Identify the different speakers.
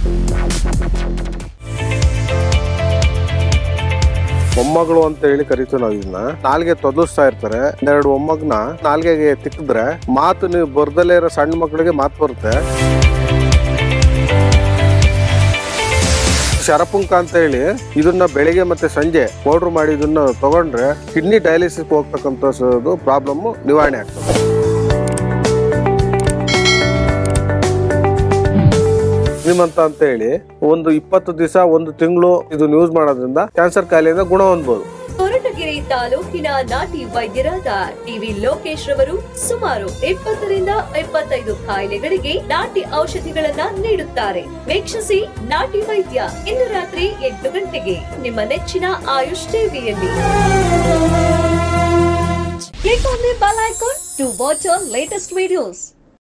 Speaker 1: ಮೊಮ್ಮಗಳು ಅಂತ ಹೇಳಿ ಕರಿತೀವಿ ನಾವು ಇದನ್ನ ನಾಲ್ಗೆ ತೊದಲಿಸ್ತಾ ಇರ್ತಾರೆ ಎರಡು ಮೊಮ್ಮಗನ ನಾಲ್ಗೆಗೆ ತಿಕ್ಕಿದ್ರೆ ಮಾತು ನೀವು ಬರ್ದಲ್ಲೇ ಇರೋ ಸಣ್ಣ ಮಕ್ಕಳಿಗೆ ಮಾತು ಬರುತ್ತೆ ಶರಪುಂಕ ಅಂತ ಹೇಳಿ ಇದನ್ನ ಬೆಳಿಗ್ಗೆ ಮತ್ತೆ ಸಂಜೆ ಪೌಡ್ರ್ ಮಾಡಿ ಇದನ್ನ ತಗೊಂಡ್ರೆ ಕಿಡ್ನಿ ಡಯಾಲಿಸಿಸ್ ಹೋಗ್ತಕ್ಕಂಥ ಪ್ರಾಬ್ಲಮ್ ನಿವಾರಣೆ ಆಗ್ತದೆ ಶ್ರೀಮಂತ ಅಂತ ಹೇಳಿ ಒಂದು ಇಪ್ಪತ್ತು ದಿವಸ ಒಂದು ತಿಂಗಳು ಇದನ್ನ ಯೂಸ್ ಮಾಡೋದ್ರಿಂದ ಕ್ಯಾನ್ಸರ್ ಕಾಯಿಲೆಯಿಂದ ಗುಣ ಹೊಂದ್ಬೋದು
Speaker 2: ಕೊರಟಗೆರೆ ತಾಲೂಕಿನ ನಾಟಿ ವೈದ್ಯರಾದ ಟಿವಿ ಲೋಕೇಶ್ ರವರು ಸುಮಾರು ಇಪ್ಪತ್ತರಿಂದ ಇಪ್ಪತ್ತೈದು ಕಾಯಿಲೆಗಳಿಗೆ ನಾಟಿ ಔಷಧಿಗಳನ್ನ ನೀಡುತ್ತಾರೆ ವೀಕ್ಷಿಸಿ ನಾಟಿ ವೈದ್ಯ ಇಂದು ರಾತ್ರಿ ಎಂಟು ಗಂಟೆಗೆ ನಿಮ್ಮ ನೆಚ್ಚಿನ ಆಯುಷ್ ಟಿವಿಯಲ್ಲಿ Click on the bell icon to watch our latest videos.